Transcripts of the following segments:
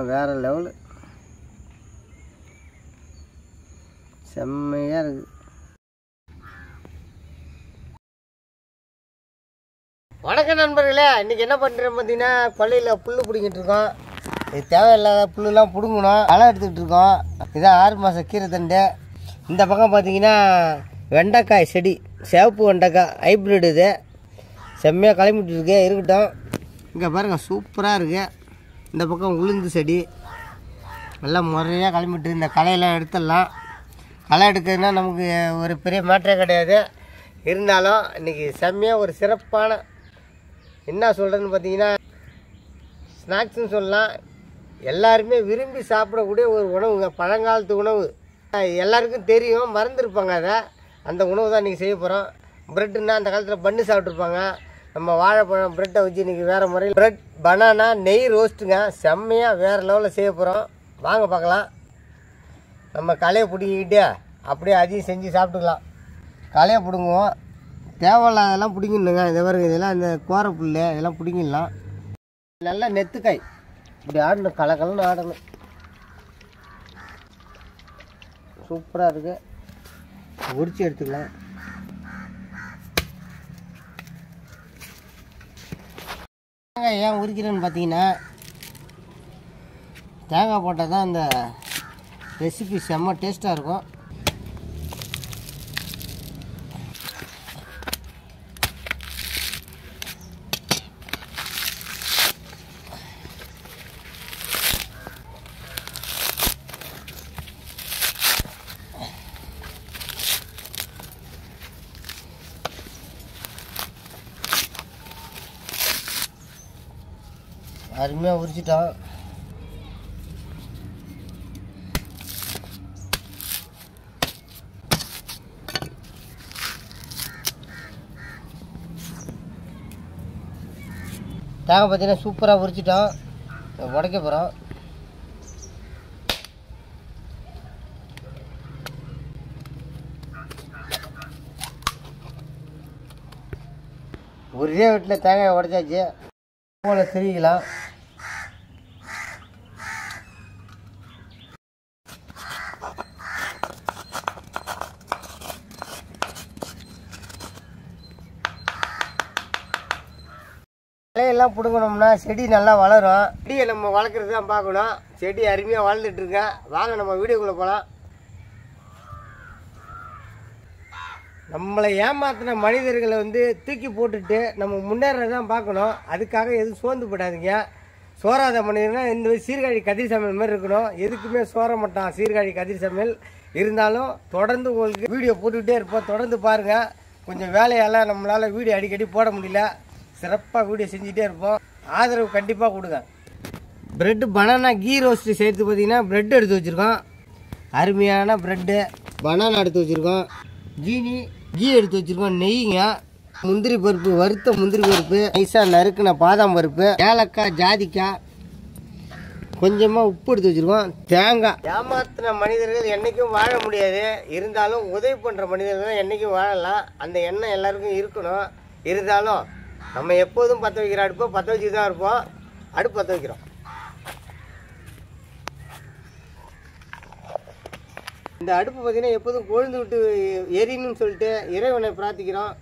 வேறு லெவலு செம்மையாக இருக்குது வணக்கம் நண்பர்களே இன்றைக்கி என்ன பண்ணுறோம் பார்த்தீங்கன்னா கொல்லையில் புல் பிடிங்கிட்டு இருக்கோம் இது தேவையில்லாத புல்லுலாம் பிடுங்கணும் களை எடுத்துக்கிட்டு இருக்கோம் இதான் ஆறு மாதம் கீரை தண்டு இந்த பக்கம் பார்த்தீங்கன்னா வெண்டைக்காய் செடி சிவப்பு வெண்டைக்காய் ஹைப்ரிட் இது செம்மையாக கிளம்பிட்டு இருக்கு இருக்கட்டும் இங்கே பாருங்கள் சூப்பராக இருக்குது இந்த பக்கம் உளுந்து செடி எல்லாம் முறையாக கிளம்பிட்டு இந்த களையெல்லாம் எடுத்துடலாம் களை எடுக்கிறதுனா நமக்கு ஒரு பெரிய மேட்டரே கிடையாது இருந்தாலும் இன்றைக்கி செம்மையாக ஒரு சிறப்பான என்ன சொல்கிறேன்னு பார்த்தீங்கன்னா ஸ்நாக்ஸ்னு சொல்லலாம் எல்லாருமே விரும்பி சாப்பிடக்கூடிய ஒரு உணவுங்க பழங்காலத்து உணவு எல்லாருக்கும் தெரியும் மறந்துருப்பாங்க அதை அந்த உணவு தான் இன்றைக்கி செய்ய போகிறோம் ப்ரெட்டுன்னா அந்த காலத்தில் பண்ணு சாப்பிட்ருப்பாங்க நம்ம வாழைப்பழம் ப்ரெட்டை வச்சு இன்றைக்கி வேறு முறையில் ப்ரெட் பனானா நெய் ரோஸ்ட்டுங்க செம்மையாக வேறு லெவலில் செய்ய போகிறோம் வாங்க பார்க்கலாம் நம்ம களையை பிடிங்கிக்கிட்டு அப்படியே அதையும் செஞ்சு சாப்பிட்டுக்கலாம் களையை பிடுங்குவோம் தேவையில்லாதெல்லாம் பிடிங்கிடணுங்க இந்த பாருங்க இதெல்லாம் இந்த கோரை புல் இதெல்லாம் பிடிங்கிடலாம் நல்லா நெத்துக்காய் இப்படி ஆடணும் கலக்கலன்னு ஆடணும் சூப்பராக இருக்கு உரிச்சு எடுத்துக்கலாம் தேங்காய் ஏன் உரிக்கிறேன்னு பார்த்தீங்கன்னா தேங்காய் போட்டால் தான் அந்த ரெசிபி செம்ம டேஸ்ட்டாக இருக்கும் அருமையாக உரிச்சிட்டோம் தேங்காய் பார்த்தீங்கன்னா சூப்பராக உரிச்சிட்டோம் இதை உடைக்க போகிறோம் ஒரே வீட்டில் தேங்காய் உடைச்சாச்சு போல திரிக்கலாம் இலையெல்லாம் பிடுங்கணும்னா செடி நல்லா வளரும் செடியை நம்ம வளர்க்குறது தான் பார்க்கணும் செடி அருமையாக வளர்ந்துட்டு இருக்கேன் வாங்க நம்ம வீடியோக்குள்ளே போகலாம் நம்மளை ஏமாத்தின மனிதர்களை வந்து தூக்கி போட்டுட்டு நம்ம முன்னேறதான் தான் பார்க்கணும் அதுக்காக எதுவும் சோர்ந்து போடாதீங்க சோறாத மனிதர்னா இந்த மாதிரி சீர்காழி கதிர் சமையல் மாதிரி இருக்கணும் எதுக்குமே சோற மாட்டான் சீர்காழி கதிர் சமையல் இருந்தாலும் தொடர்ந்து உங்களுக்கு வீடியோ போட்டுக்கிட்டே இருப்போம் தொடர்ந்து பாருங்கள் கொஞ்சம் வேலையெல்லாம் நம்மளால் வீடியோ அடிக்கடி போட முடியல சிறப்பாக வீடியோ செஞ்சுட்டே இருப்போம் ஆதரவு கண்டிப்பாக கொடுங்க ப்ரெட்டு பனானா கீ ரோஸ்ட் சேர்த்து பார்த்தீங்கன்னா ப்ரெட் எடுத்து வச்சுருக்கோம் அருமையான ப்ரெட்டு பனானா எடுத்து வச்சுருக்கோம் ஜீனி கீ எடுத்து வச்சுருக்கோம் நெய்ங்க முந்திரி பருப்பு வறுத்த முந்திரி பருப்பு நைஸாக நறுக்கின பாதாம் பருப்பு ஏலக்காய் ஜாதிக்காய் கொஞ்சமாக உப்பு எடுத்து வச்சுருக்கோம் தேங்காய் ஏமாத்தின மனிதர்கள் என்றைக்கும் வாழ முடியாது இருந்தாலும் உதவி பண்ணுற மனிதர்கள் என்றைக்கும் வாழலாம் அந்த எண்ணம் எல்லாருக்கும் இருக்கணும் இருந்தாலும் நம்ம எப்போதும் பற்ற வைக்கிற அடுப்பை பற்ற வச்சு தான் இருப்போம் அடுப்பு பற்ற வைக்கிறோம் இந்த அடுப்பு பார்த்தீங்கன்னா எப்போதும் கொழுந்து விட்டு எரியணும்னு சொல்லிட்டு இறைவனை பிரார்த்திக்கிறோம்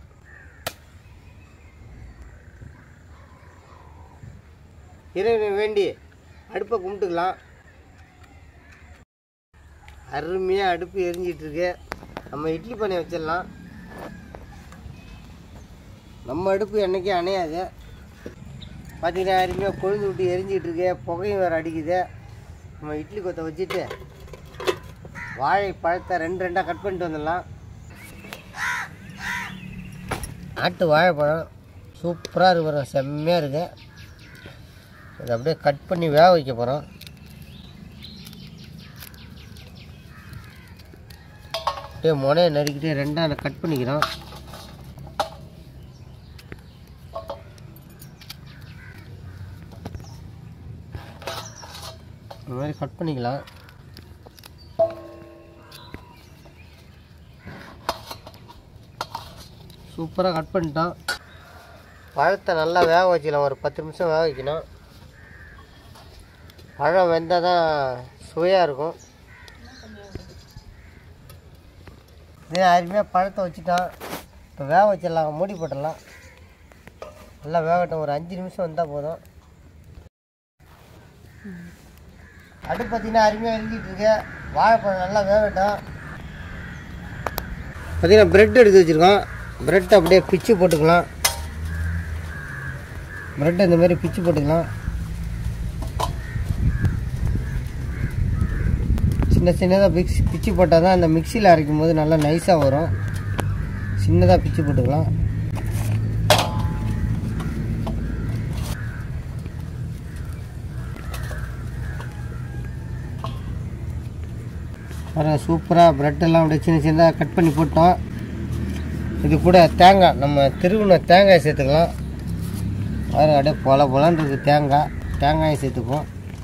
இறைவனை வேண்டி அடுப்பை கும்பிட்டுக்கலாம் அருமையாக அடுப்பு எரிஞ்சிட்டு இருக்கு நம்ம இட்லி பானை வச்சிடலாம் நம்ம அடுப்பு என்றைக்கும் அணையாது பார்த்தீங்கன்னா அருமையாக கொழுந்து விட்டு எரிஞ்சிட்டு இருக்கு புகையும் வேறு அடிக்குது நம்ம இட்லி கொத்தை வச்சுட்டு வாழை பழத்தை ரெண்டு ரெண்டாக கட் பண்ணிட்டு வந்துடலாம் நாட்டு வாழைப்பழம் சூப்பராக இருக்கு பாருங்க செம்மையாக இருக்கு இதை அப்படியே கட் பண்ணி வேக வைக்க போகிறோம் அப்படியே முனையை நறுக்கிட்டு ரெண்டாக கட் பண்ணிக்கிறோம் இந்த மாதிரி கட் பண்ணிக்கலாம் சூப்பராக கட் பண்ணிட்டோம் பழத்தை நல்லா வேக வச்சுக்கலாம் ஒரு பத்து நிமிஷம் வேக வைக்கணும் பழம் வெந்தால் தான் சுவையாக இருக்கும் இதே அருமையாக பழத்தை வச்சுட்டோம் இப்போ வேக வச்சிடலாம் மூடி போட்டுடலாம் நல்லா வேகட்டும் ஒரு அஞ்சு நிமிஷம் வந்தால் போதும் அடுப்பு பார்த்தீங்கன்னா அருமையாக எழுதிட்டு இருக்கு வாழைப்பழம் நல்லா வேகட்டும் பார்த்தீங்கன்னா பிரெட் எடுத்து வச்சுருக்கோம் பிரெட் அப்படியே பிச்சு போட்டுக்கலாம் பிரெட் இந்த மாதிரி பிச்சு போட்டுக்கலாம் சின்ன சின்னதாக பிக்ஸ் பிச்சு போட்டால் தான் அந்த மிக்சியில் அரைக்கும் போது நல்லா நைஸாக வரும் சின்னதாக பிச்சு போட்டுக்கலாம் பாருங்க சூப்பராக ப்ரெட்டெல்லாம் அப்படியே சின்ன சின்னதாக கட் பண்ணி போட்டோம் இது கூட தேங்காய் நம்ம திருவுன தேங்காய் சேர்த்துக்கலாம் பாருங்க அப்படியே பொல பொலன்னு இருக்குது தேங்காய் தேங்காயை சேர்த்துப்போம்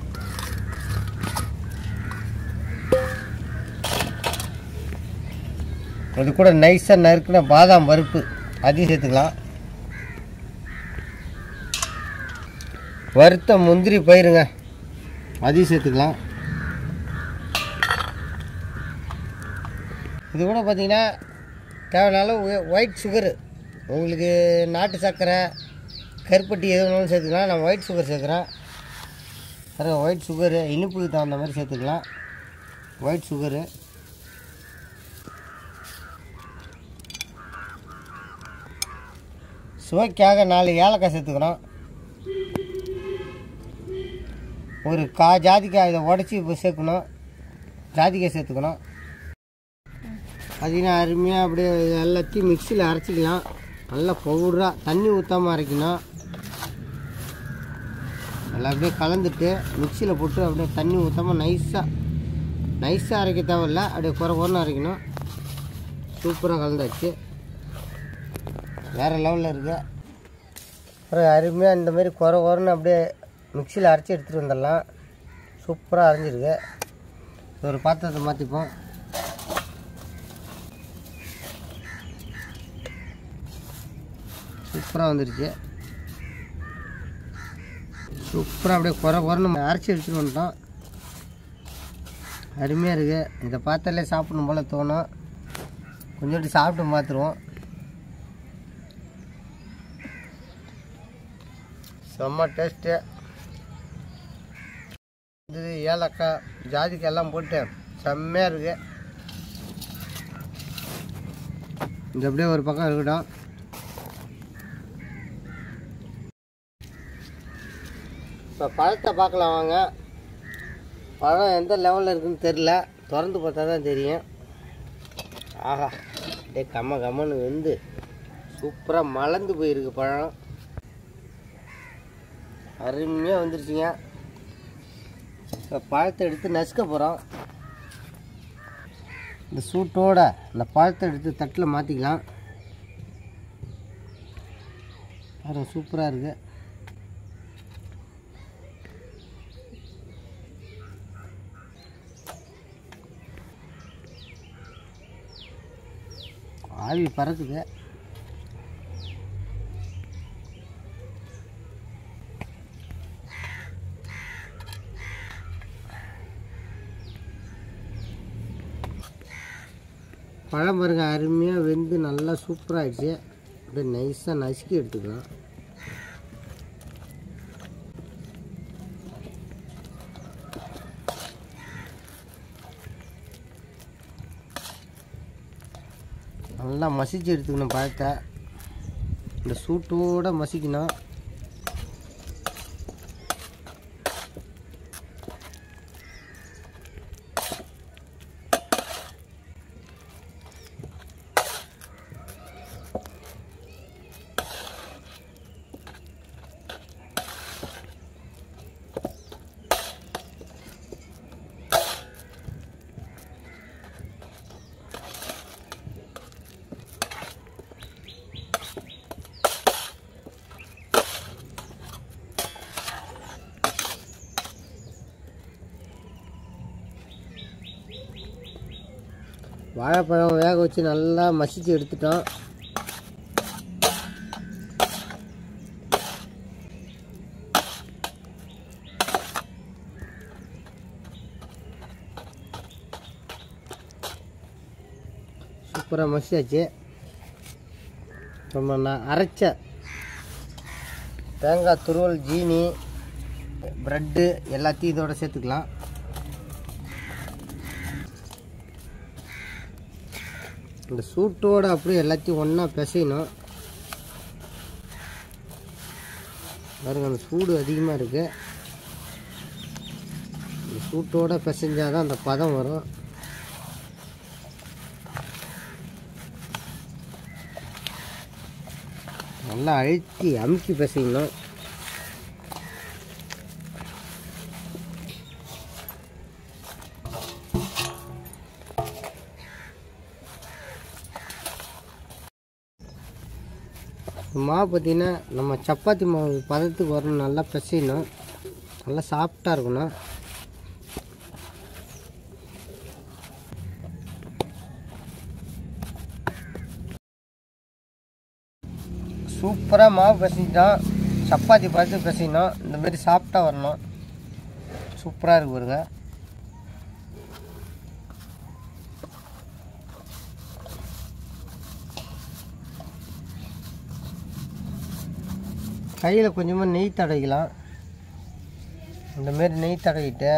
அது கூட நைஸாக நறுக்குன பாதாம் பருப்பு அதையும் சேர்த்துக்கலாம் வறுத்த முந்திரி பயிருங்க அதையும் சேர்த்துக்கலாம் இது கூட பார்த்தீங்கன்னா தேவையான ஒயிட் சுகரு உங்களுக்கு நாட்டு சர்க்கரை கருப்பட்டி எது வேணாலும் சேர்த்துக்கலாம் நான் ஒயிட் சுகர் சேர்க்குறேன் அப்புறம் ஒயிட் சுகரு இனிப்புக்கு தகுந்த மாதிரி சேர்த்துக்கலாம் ஒயிட் சுகரு சுவைக்காக நாலு ஏலக்காய் சேர்த்துக்கிறோம் ஒரு கா ஜாதிக்காய் இதை உடச்சி இப்போ சேர்க்கணும் ஜாதிக்காய் சேர்த்துக்கணும் பார்த்தீங்கன்னா அருமையாக அப்படியே இது எல்லாத்தையும் மிக்சியில் அரைச்சிக்கலாம் நல்லா பவுடராக தண்ணி ஊற்றாமல் அரைக்கணும் நல்லா அப்படியே கலந்துட்டு மிக்சியில் போட்டு அப்படியே தண்ணி ஊற்றாமல் நைஸாக நைஸாக அரைக்க தேவையில்ல அப்படியே குறை குறைன்னு அரைக்கணும் சூப்பராக கலந்தாச்சு வேறு லெவலில் இருக்கு அப்புறம் அருமையாக இந்த மாதிரி குறை குறைன்னு அப்படியே மிக்சியில் அரைச்சி எடுத்துகிட்டு வந்துடலாம் சூப்பராக அரைஞ்சிருக்கு ஒரு பாத்திரத்தை மாற்றிப்போம் சூப்பராக வந்துருச்சு சூப்பராக அப்படியே குறை குறைன்னு அரைச்சி எடுத்துகிட்டு வந்துட்டோம் அருமையாக இருக்குது இதை பார்த்தாலே சாப்பிடணும் போல் தோணும் கொஞ்சோண்டு சாப்பிட்டு பார்த்துருவோம் செம்ம டேஸ்ட்டு இது ஏலக்காய் ஜாதிக்காய் எல்லாம் போட்டு செம்மையாக இருக்கு இது அப்படியே ஒரு பக்கம் இருக்கட்டும் இப்போ பழத்தை பார்க்கலாம் வாங்க பழம் எந்த லெவலில் இருக்குன்னு தெரில திறந்து பார்த்தா தான் தெரியும் ஆஹா அப்படியே கம்ம கம்மன்னு வெந்து சூப்பராக மலர்ந்து போயிருக்கு பழம் அருமையாக வந்துருச்சுங்க இப்போ பழத்தை எடுத்து நசுக்க போகிறோம் இந்த சூட்டோட இந்த பழத்தை எடுத்து தட்டில் மாற்றிக்கலாம் பாருங்க சூப்பராக இருக்குது ஆவி பறக்குது பழம் பாருங்க அருமையாக வெந்து நல்லா சூப்பராகிடுச்சு அப்படியே நைஸாக நசுக்கி எடுத்துக்கலாம் நல்லா மசிச்சு எடுத்துக்கணும் பழத்தை இந்த சூட்டோடு மசிக்கணும் வாழைப்பழம் வேக வச்சு நல்லா மசிச்சு எடுத்துட்டோம் சூப்பராக மசியாச்சு நம்ம நான் அரைச்ச தேங்காய் துருவல் ஜீனி ப்ரெட்டு எல்லாத்தையும் இதோட சேர்த்துக்கலாம் இந்த சூட்டோட அப்படியே எல்லாத்தையும் ஒன்றா பிசையணும் பாருங்க அந்த சூடு அதிகமாக இருக்குது இந்த சூட்டோட பிசைஞ்சாதான் தான் அந்த பதம் வரும் நல்லா அழுத்தி அமுக்கி பிசையணும் மாவு பார்த்தீங்கன்னா நம்ம சப்பாத்தி மாவு பதத்துக்கு வரணும் நல்லா பிசையணும் நல்லா சாஃப்டாக இருக்கணும் சூப்பராக மாவு பிசைஞ்சிட்டோம் சப்பாத்தி பதத்துக்கு பிசையணும் இந்த மாதிரி சாஃப்டாக வரணும் சூப்பராக இருக்கு பாருங்க கையில் கொஞ்சமாக நெய் தடவிக்கலாம் இந்த மாதிரி நெய் தடவிட்டு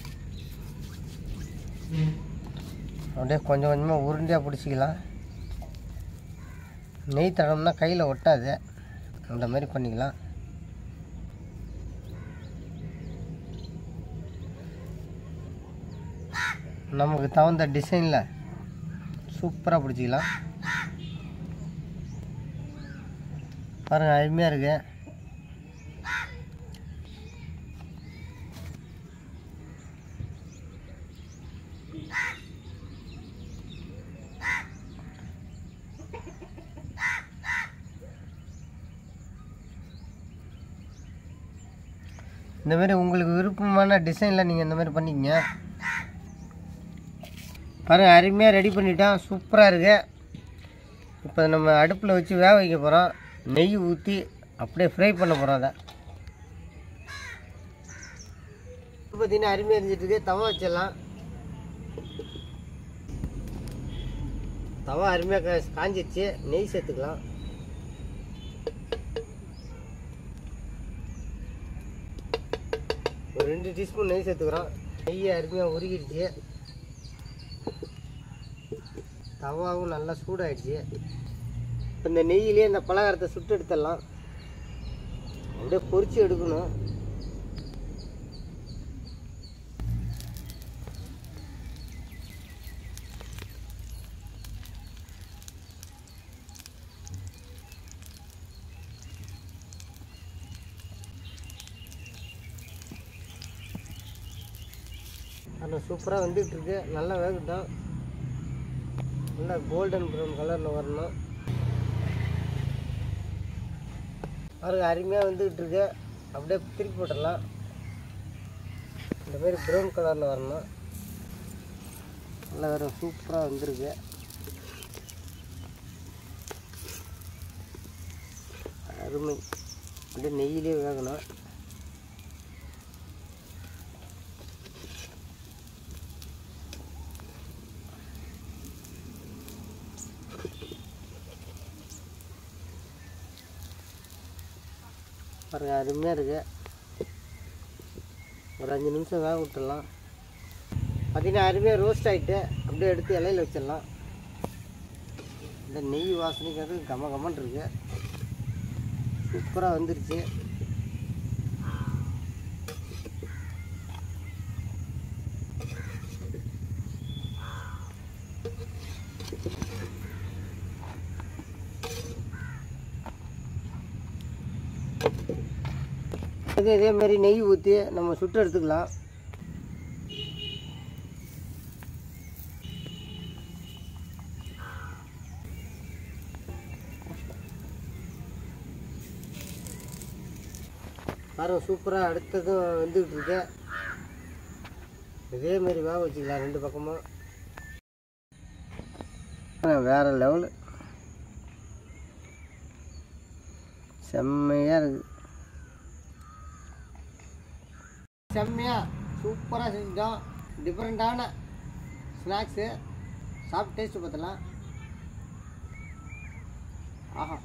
அப்படியே கொஞ்சம் கொஞ்சமாக உருண்டையாக பிடிச்சிக்கலாம் நெய் தடவுனா கையில் ஒட்டாது அந்த மாதிரி பண்ணிக்கலாம் நமக்கு தகுந்த டிசைனில் சூப்பராக பிடிச்சிக்கலாம் பாருங்கள் அருமையாக இருக்கு இந்த மாதிரி உங்களுக்கு விருப்பமான டிசைனில் நீங்கள் இந்த மாதிரி பண்ணிக்கங்க பாருங்க அருமையாக ரெடி பண்ணிட்டோம் சூப்பராக இருக்கு இப்போ நம்ம அடுப்பில் வச்சு வேக வைக்க போகிறோம் நெய் ஊற்றி அப்படியே ஃப்ரை பண்ண போகிறோம் அதை பார்த்தீங்கன்னா அருமையாக இருந்துட்டு இருக்கு தவா வச்சிடலாம் தவா அருமையாக கா காஞ்சிருச்சு நெய் சேர்த்துக்கலாம் ஒரு ரெண்டு டீஸ்பூன் நெய் சேர்த்துக்கிறோம் நெய்யை அருமையாக உருகிடுச்சு தவாவும் நல்லா சூடாயிடுச்சு இப்போ இந்த நெய்யிலே இந்த பலகாரத்தை சுட்டு எடுத்துடலாம் அப்படியே பொரிச்சு எடுக்கணும் அதில் சூப்பராக வந்துட்டு இருக்கு நல்லா வேகட்டும் நல்லா கோல்டன் ப்ரௌன் கலரில் வரணும் பாருங்க அருமையாக வந்துக்கிட்டு இருக்கு அப்படியே திருப்பி போட்டுடலாம் இந்த மாதிரி ப்ரௌன் கலரில் வரணும் நல்லா வேறு சூப்பராக வந்திருக்கு அருமை அப்படியே நெய்யிலே வேகணும் பாருங்க அருமையாக இருக்கு ஒரு அஞ்சு நிமிஷம் வேக விட்டுடலாம் பார்த்தீங்கன்னா அருமையாக ரோஸ்ட் ஆகிட்டு அப்படியே எடுத்து இலையில வச்சிடலாம் இந்த நெய் வாசனைக்காக கம கமன் இருக்கு சூப்பராக வந்துருச்சு இது இதே மாதிரி நெய் ஊற்றி நம்ம சுட்டு எடுத்துக்கலாம் பாருங்க சூப்பராக அடுத்ததும் வந்துக்கிட்டு இருக்கு இதே மாதிரி வேக வச்சுக்கலாம் ரெண்டு பக்கமும் ஆ, வேற லெவலு செம்மையாக இருக்குது செம்மையாக சூப்பராக செஞ்சிட்டோம் டிஃப்ரெண்ட்டான ஸ்நாக்ஸு சாப்பிட்டு டேஸ்ட்டு பார்த்தலாம் ஆஹா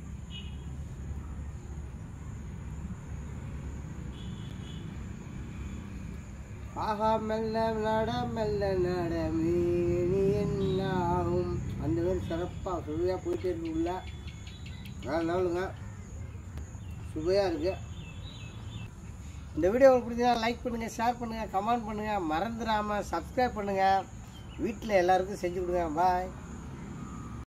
ஆஹா மெல்ல நட மெல்ல நட மேனி என்னாகும் அந்த மாதிரி சிறப்பாக சுவையாக போயிட்டே இருக்கு உள்ள வேறு லெவலுங்க சுவையாக இருக்கு இந்த வீடியோ உங்களுக்கு பிடிச்சா லைக் பண்ணுங்கள் ஷேர் பண்ணுங்கள் கமெண்ட் பண்ணுங்கள் மறந்துடாமல் சப்ஸ்கிரைப் பண்ணுங்கள் வீட்டில் எல்லாருக்கும் செஞ்சு கொடுங்க பாய்